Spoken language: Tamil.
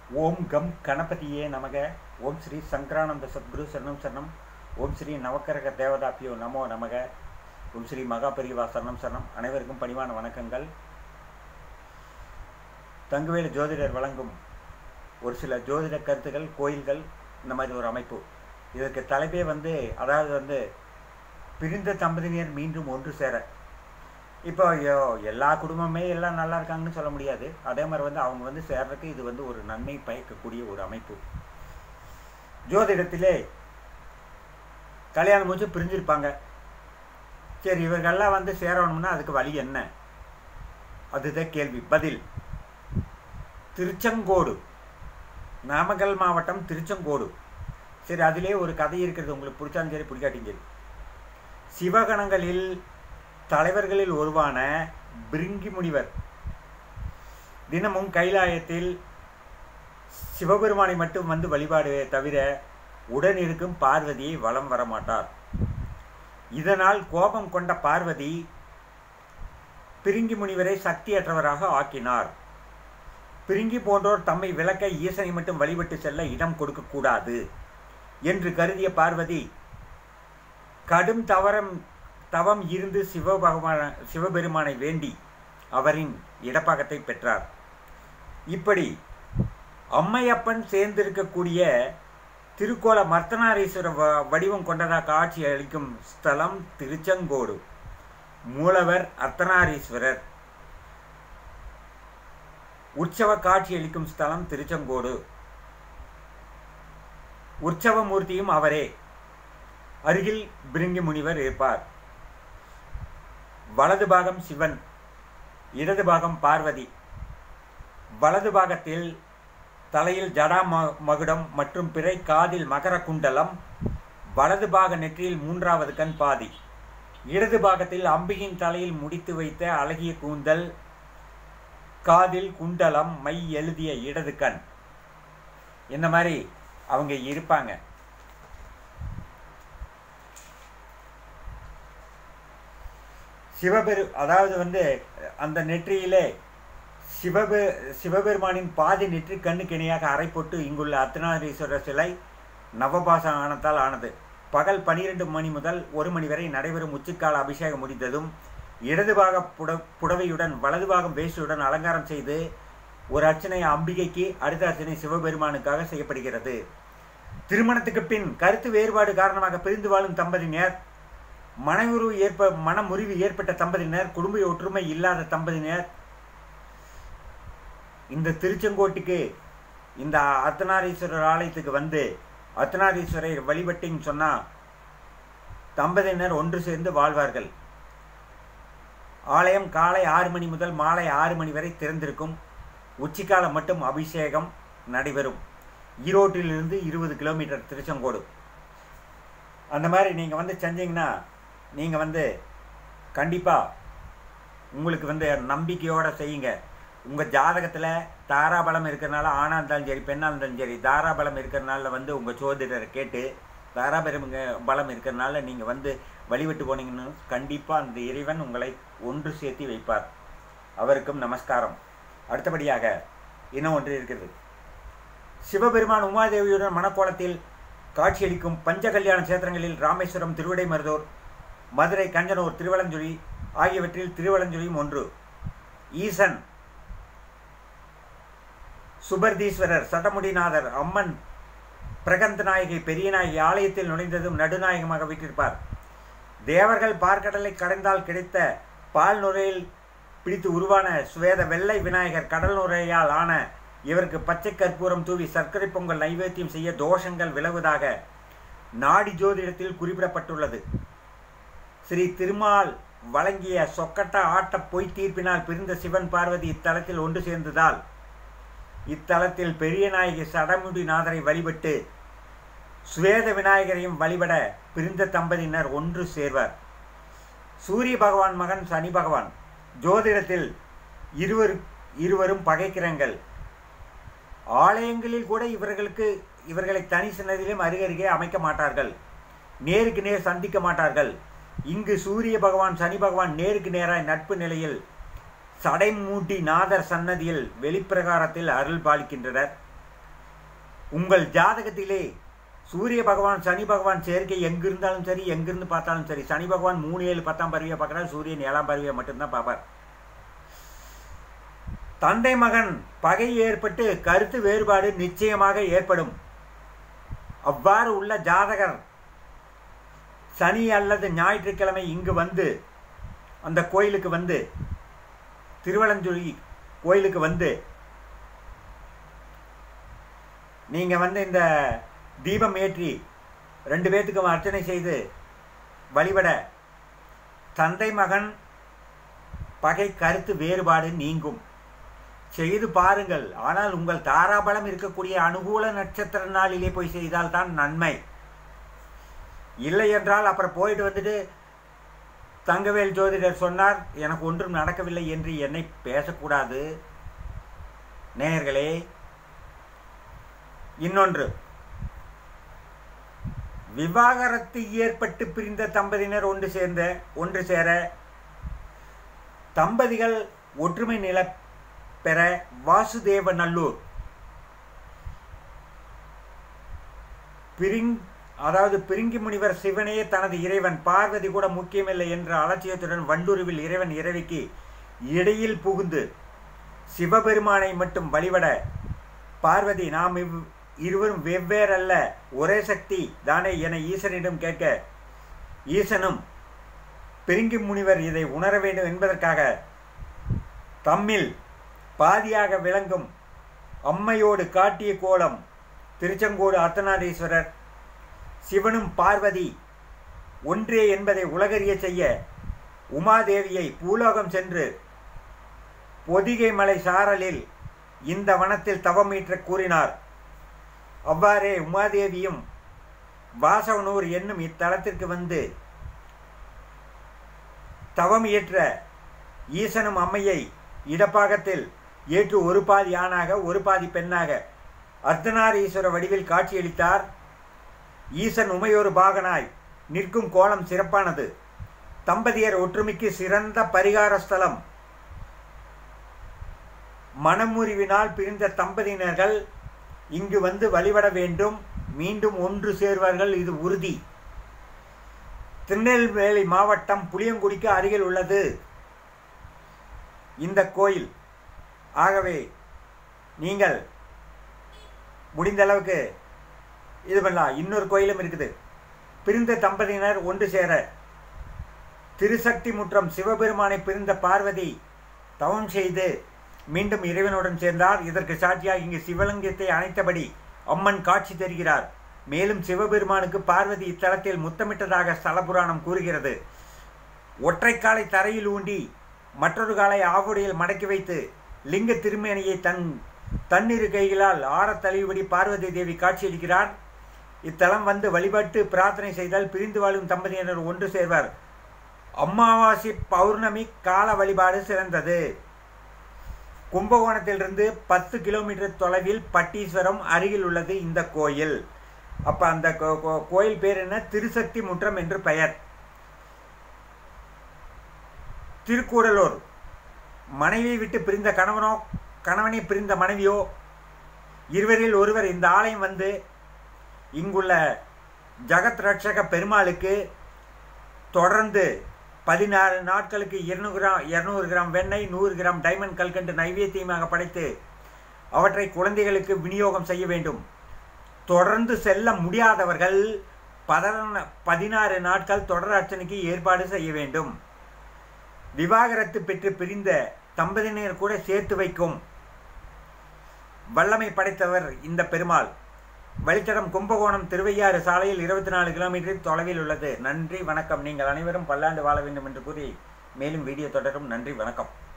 ஓம் கம் கணபதியே நமக ஓம் ஸ்ரீ சங்கரானந்த சத்குரு சரணம் சரணம் ஓம் ஸ்ரீ நவக்கரக தேவதாப்பியோ நமோ நமக ஓம் ஸ்ரீ மகாபரிவா சரணம் சரணம் அனைவருக்கும் பணிவான வணக்கங்கள் தங்குவேலு ஜோதிடர் வழங்கும் ஒரு சில ஜோதிட கருத்துகள் கோயில்கள் இந்த மாதிரி ஒரு அமைப்பு இதற்கு தலைப்பே வந்து அதாவது வந்து பிரிந்த தம்பதியினர் மீண்டும் ஒன்று சேர இப்போ ஐயோ, எல்லா குடும்பமே எல்லாம் நல்லா இருக்காங்கன்னு சொல்ல முடியாது அதே மாதிரி வந்து அவங்க வந்து சேர்றதுக்கு இது வந்து ஒரு நன்மை பயக்கக்கூடிய ஒரு அமைப்பு ஜோதிடத்திலே கல்யாணம் முடிச்சு பிரிஞ்சிருப்பாங்க சரி இவர்கள்லாம் வந்து சேரணும்னா அதுக்கு வழி என்ன அதுதான் கேள்வி பதில் திருச்செங்கோடு நாமக்கல் மாவட்டம் திருச்செங்கோடு சரி அதிலே ஒரு கதை இருக்கிறது உங்களுக்கு பிடிச்சாலும் சரி பிடிக்காட்டியும் சரி சிவகணங்களில் தலைவர்களில் ஒருவான பிரிங்கி முனிவர் தினமும் கைலாயத்தில் சிவபெருமானை மட்டும் வந்து வழிபாடு தவிர உடன் இருக்கும் பார்வதியை வலம் வரமாட்டார் இதனால் கோபம் கொண்ட பார்வதி பிரிங்கி முனிவரை சக்தியற்றவராக ஆக்கினார் பிரிங்கி போன்றோர் தம்மை விளக்க ஈசனை மட்டும் வழிபட்டு செல்ல இடம் கொடுக்கக்கூடாது என்று கருதிய பார்வதி கடும் தவறம் தவம் இருந்து சிவபகவான சிவபெருமானை வேண்டி அவரின் இடப்பாகத்தை பெற்றார் இப்படி அம்மையப்பன் சேர்ந்திருக்கக்கூடிய திருக்கோல மர்த்தனாரீஸ்வர வ- வடிவம் கொண்டதாக காட்சி அளிக்கும் ஸ்தலம் திருச்செங்கோடு மூலவர் அர்த்தநாரீஸ்வரர் உற்சவ காட்சி அளிக்கும் ஸ்தலம் திருச்செங்கோடு உற்சவ மூர்த்தியும் அவரே அருகில் பிரிங்கி முனிவர் இருப்பார் வலது பாகம் சிவன் இடது பாகம் பார்வதி வலது பாகத்தில் தலையில் ஜடா ம- மகுடம் மற்றும் பிறை காதில் மகர குண்டலம் வலது பாக நெற்றியில் மூன்றாவது கண் பாதி இடது பாகத்தில் அம்பிகையின் தலையில் முடித்து வைத்த அழகிய கூந்தல் காதில் குண்டலம் மை எழுதிய இடது கண் இந்த மாதிரி அவங்க இருப்பாங்க சிவபெரு அதாவது வந்து அந்த நெற்றியிலே சிவபெ சிவபெருமானின் பாதி நெற்றி கண்ணுக்கு இணையாக அறை போட்டு இங்குள்ள அர்த்தநாரீஸ்வரர் சிலை நவபாசனத்தால் ஆனது பகல் பனிரெண்டு மணி முதல் ஒரு மணி வரை நடைபெறும் உச்சிக்கால அபிஷேகம் முடிந்ததும் இடதுபாக புட புடவையுடன் வலதுபாகம் வேஷ்டியுடன் அலங்காரம் செய்து ஒரு அர்ச்சனை அம்பிகைக்கு அடுத்த அர்ச்சனை சிவபெருமானுக்காக செய்யப்படுகிறது திருமணத்துக்கு பின் கருத்து வேறுபாடு காரணமாக பிரிந்து வாழும் தம்பதியினர் மனமுறிவு ஏற்ப மனமுறிவு ஏற்பட்ட தம்பதியினர் குடும்ப ஒற்றுமை இல்லாத தம்பதியினர் இந்த திருச்செங்கோட்டுக்கு இந்த அர்த்தநாரீஸ்வரர் ஆலயத்துக்கு வந்து அர்த்தநாரீஸ்வரர் வழிபட்டின்னு சொன்னால் தம்பதியினர் ஒன்று சேர்ந்து வாழ்வார்கள் ஆலயம் காலை ஆறு மணி முதல் மாலை ஆறு மணி வரை திறந்திருக்கும் உச்சிக்காலம் மட்டும் அபிஷேகம் நடைபெறும் ஈரோட்டிலிருந்து இருபது கிலோமீட்டர் திருச்செங்கோடு அந்த மாதிரி நீங்கள் வந்து செஞ்சீங்கன்னா நீங்கள் வந்து கண்டிப்பாக உங்களுக்கு வந்து நம்பிக்கையோடு செய்யுங்க உங்கள் ஜாதகத்தில் தாராபலம் இருக்கிறனால ஆணாக இருந்தாலும் சரி பெண்ணாக இருந்தாலும் சரி தாராபலம் இருக்கிறனால வந்து உங்கள் சோதிடரை கேட்டு தாராபலம் பலம் இருக்கிறனால நீங்கள் வந்து வழிபட்டு போனீங்கன்னு கண்டிப்பாக அந்த இறைவன் உங்களை ஒன்று சேர்த்து வைப்பார் அவருக்கும் நமஸ்காரம் அடுத்தபடியாக இன்னும் ஒன்று இருக்கிறது சிவபெருமான் உமாதேவியுடன் மணக்கோலத்தில் காட்சியளிக்கும் பஞ்ச கல்யாண கஷேத்திரங்களில் ராமேஸ்வரம் திருவிடைமருதூர் மதுரை கஞ்சனூர் திருவலஞ்சுழி ஆகியவற்றில் திருவலஞ்சுழியும் ஒன்று ஈசன் சுபர்தீஸ்வரர் சடமுடிநாதர் அம்மன் பிரகந்த நாயகி பெரியநாயகி ஆலயத்தில் நுழைந்ததும் நடுநாயகமாக விட்டிருப்பார் தேவர்கள் பார்க்கடலை கடைந்தால் கிடைத்த பால் நுரையில் பிடித்து உருவான சுவேத வெள்ளை விநாயகர் கடல் நுரையால் ஆன இவருக்கு பச்சை கற்பூரம் தூவி சர்க்கரை பொங்கல் நைவேத்தியம் செய்ய தோஷங்கள் விலகுவதாக நாடி ஜோதிடத்தில் குறிப்பிடப்பட்டுள்ளது ஸ்ரீ திருமால் வழங்கிய சொக்கட்ட ஆட்ட பொய் தீர்ப்பினால் பிரிந்த சிவன் பார்வதி இத்தலத்தில் ஒன்று சேர்ந்ததால் இத்தலத்தில் பெரிய நாயகி சடமுடி நாதரை வழிபட்டு சுவேத விநாயகரையும் வழிபட பிரிந்த தம்பதியினர் ஒன்று சேர்வர் சூரிய பகவான் மகன் சனி பகவான் ஜோதிடத்தில் இருவர் இருவரும் பகைக்கிறங்கள் ஆலயங்களில் கூட இவர்களுக்கு இவர்களை தனி சன்னதியிலும் அருகருகே அமைக்க மாட்டார்கள் நேருக்கு நேர் சந்திக்க மாட்டார்கள் இங்கு சூரிய பகவான் சனி பகவான் நேருக்கு நேராய் நட்பு நிலையில் சடைமூட்டி நாதர் சன்னதியில் வெளிப்பிரகாரத்தில் அருள் பாலிக்கின்றனர் உங்கள் ஜாதகத்திலே சூரிய பகவான் சனி பகவான் சேர்க்கை எங்க இருந்தாலும் சரி எங்கிருந்து பார்த்தாலும் சரி சனி பகவான் மூணு ஏழு பத்தாம் பருவியை பார்க்குறாரு சூரியன் ஏழாம் பருவியை மட்டும்தான் பார்ப்பார் தந்தை மகன் பகை ஏற்பட்டு கருத்து வேறுபாடு நிச்சயமாக ஏற்படும் அவ்வாறு உள்ள ஜாதகர் சனி அல்லது ஞாயிற்றுக்கிழமை இங்கு வந்து அந்த கோயிலுக்கு வந்து திருவலஞ்சுழி கோயிலுக்கு வந்து நீங்கள் வந்து இந்த தீபம் ஏற்றி ரெண்டு பேர்த்துக்கும் அர்ச்சனை செய்து வழிபட தந்தை மகன் பகை கருத்து வேறுபாடு நீங்கும் செய்து பாருங்கள் ஆனால் உங்கள் தாராபலம் இருக்கக்கூடிய அனுகூல நட்சத்திர நாளிலே போய் செய்தால்தான் நன்மை இல்லை என்றால் அப்புறம் போயிட்டு வந்துட்டு தங்கவேல் ஜோதிடர் சொன்னார் எனக்கு ஒன்றும் நடக்கவில்லை என்று என்னை பேசக்கூடாது நேயர்களே இன்னொன்று விவாகரத்து ஏற்பட்டு பிரிந்த தம்பதியினர் ஒன்று சேர்ந்த ஒன்று சேர தம்பதிகள் ஒற்றுமை நில பெற வாசுதேவ நல்லூர் பிரிங் அதாவது பிரிங்கி முனிவர் சிவனையே தனது இறைவன் பார்வதி கூட முக்கியமில்லை என்ற அலட்சியத்துடன் வண்டுருவில் இறைவன் இறைவிக்கு இடையில் புகுந்து சிவபெருமானை மட்டும் வழிபட பார்வதி நாம் இவ் இருவரும் வெவ்வேறல்ல ஒரே சக்தி தானே என ஈசனிடம் கேட்க ஈசனும் பிரிங்கி முனிவர் இதை உணர வேண்டும் என்பதற்காக தம்மில் பாதியாக விளங்கும் அம்மையோடு காட்டிய கோலம் திருச்செங்கோடு அர்த்தநாதீஸ்வரர் சிவனும் பார்வதி ஒன்றே என்பதை உலகறிய செய்ய உமாதேவியை பூலோகம் சென்று பொதிகை மலை சாரலில் இந்த வனத்தில் தவமீற்ற கூறினார் அவ்வாறே உமாதேவியும் வாசவனூர் என்னும் இத்தலத்திற்கு வந்து தவம் இயற்ற ஈசனும் அம்மையை இடப்பாகத்தில் ஏற்று ஒரு பாதி ஆணாக ஒரு பாதி பெண்ணாக அர்த்தநாரீஸ்வர வடிவில் காட்சியளித்தார் ஈசன் உமையொரு பாகனாய் நிற்கும் கோலம் சிறப்பானது தம்பதியர் ஒற்றுமைக்கு சிறந்த பரிகார ஸ்தலம் மனமுறிவினால் பிரிந்த தம்பதியினர்கள் இங்கு வந்து வழிபட வேண்டும் மீண்டும் ஒன்று சேர்வார்கள் இது உறுதி திருநெல்வேலி மாவட்டம் புளியங்குடிக்கு அருகில் உள்ளது இந்த கோயில் ஆகவே நீங்கள் முடிந்த அளவுக்கு இது பண்ணலாம் இன்னொரு கோயிலும் இருக்குது பிரிந்த தம்பதியினர் ஒன்று சேர திருசக்தி முற்றம் சிவபெருமானை பிரிந்த பார்வதி தவம் செய்து மீண்டும் இறைவனுடன் சேர்ந்தார் இதற்கு சாட்சியாக இங்கு சிவலிங்கத்தை அணைத்தபடி அம்மன் காட்சி தருகிறார் மேலும் சிவபெருமானுக்கு பார்வதி இத்தலத்தில் முத்தமிட்டதாக ஸ்தல புராணம் கூறுகிறது ஒற்றைக்காலை தரையில் ஊண்டி மற்றொரு காலை ஆவுடையில் மடக்கி வைத்து லிங்க திருமேனியை தன் தன்னிரு கைகளால் ஆறத் தழுவிபடி பார்வதி தேவி காட்சியளிக்கிறார் இத்தலம் வந்து வழிபட்டு பிரார்த்தனை செய்தால் பிரிந்து வாழும் தம்பதியினர் ஒன்று சேர்வர் அமாவாசை பௌர்ணமி கால வழிபாடு சிறந்தது கும்பகோணத்திலிருந்து பத்து கிலோமீட்டர் தொலைவில் பட்டீஸ்வரம் அருகில் உள்ளது இந்த கோயில் அப்போ அந்த கோயில் பேர் என்ன திருசக்தி முற்றம் என்று பெயர் திருக்கூடலூர் மனைவியை விட்டு பிரிந்த கணவனோ கணவனை பிரிந்த மனைவியோ இருவரில் ஒருவர் இந்த ஆலயம் வந்து இங்குள்ள ஜகத் ரட்சக பெருமாளுக்கு தொடர்ந்து பதினாறு நாட்களுக்கு இருநூறு கிராம் இரநூறு கிராம் வெண்ணெய் நூறு கிராம் டைமண்ட் கல்கண்டு நைவேத்தியமாக படைத்து அவற்றை குழந்தைகளுக்கு விநியோகம் செய்ய வேண்டும் தொடர்ந்து செல்ல முடியாதவர்கள் பதன பதினாறு நாட்கள் தொடர் அர்ச்சனைக்கு ஏற்பாடு செய்ய வேண்டும் விவாகரத்து பெற்று பிரிந்த தம்பதியினர் கூட சேர்த்து வைக்கும் வல்லமை படைத்தவர் இந்த பெருமாள் வழித்தடம் கும்பகோணம் திருவையாறு சாலையில் இருபத்தி நாலு கிலோமீட்டர் தொலைவில் உள்ளது நன்றி வணக்கம் நீங்கள் அனைவரும் பல்லாண்டு வாழ வேண்டும் என்று கூறி மேலும் வீடியோ தொடரும் நன்றி வணக்கம்